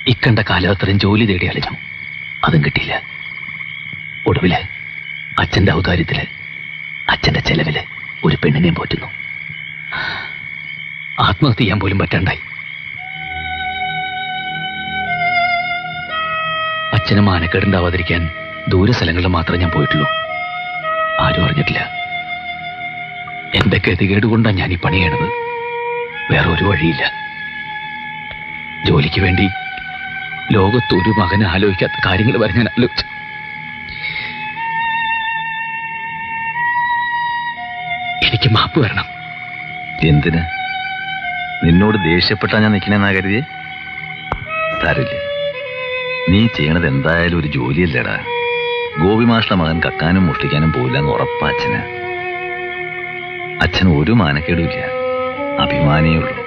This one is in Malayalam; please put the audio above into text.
ഇക്കണ്ട കാലം അത്രയും ജോലി തേടി അലഞ്ഞു അതും കിട്ടിയില്ല ഒടുവില് അച്ഛന്റെ ഔദാര്യത്തില് അച്ഛന്റെ ചെലവില് ഒരു പെണ്ണിനെയും പോറ്റുന്നു ആത്മഹത്യ ചെയ്യാൻ പോലും പറ്റാണ്ടായി അച്ഛന് മാനക്കേടുണ്ടാവാതിരിക്കാൻ ദൂര സ്ഥലങ്ങളിൽ മാത്രമേ ഞാൻ പോയിട്ടുള്ളൂ ആരും അറിഞ്ഞിട്ടില്ല എന്റെ ഗതികേട് കൊണ്ടാണ് ഞാൻ ഈ പണി ചെയ്യണത് വേറെ ഒരു വഴിയില്ല ജോലിക്ക് വേണ്ടി ലോകത്ത് ഒരു മകനെ ആലോചിക്കാത്ത കാര്യങ്ങൾ വരെ ഞാൻ ആലോചിച്ചു എനിക്ക് മാപ്പ് വരണം എന്തിന് നിന്നോട് ദേഷ്യപ്പെട്ടാ ഞാൻ നിൽക്കണെന്നാ കരുതിയേ സാരില്ല നീ ചെയ്യണത് എന്തായാലും ഒരു ജോലിയല്ലേടാ ഗോപിമാഷ്ട മകൻ കക്കാനും മോഷ്ടിക്കാനും പോയില്ല എന്ന് ഉറപ്പാ അച്ഛന് അച്ഛന് ഒരു മാനക്കേടുമില്ല അഭിമാനിയേ ഉള്ളൂ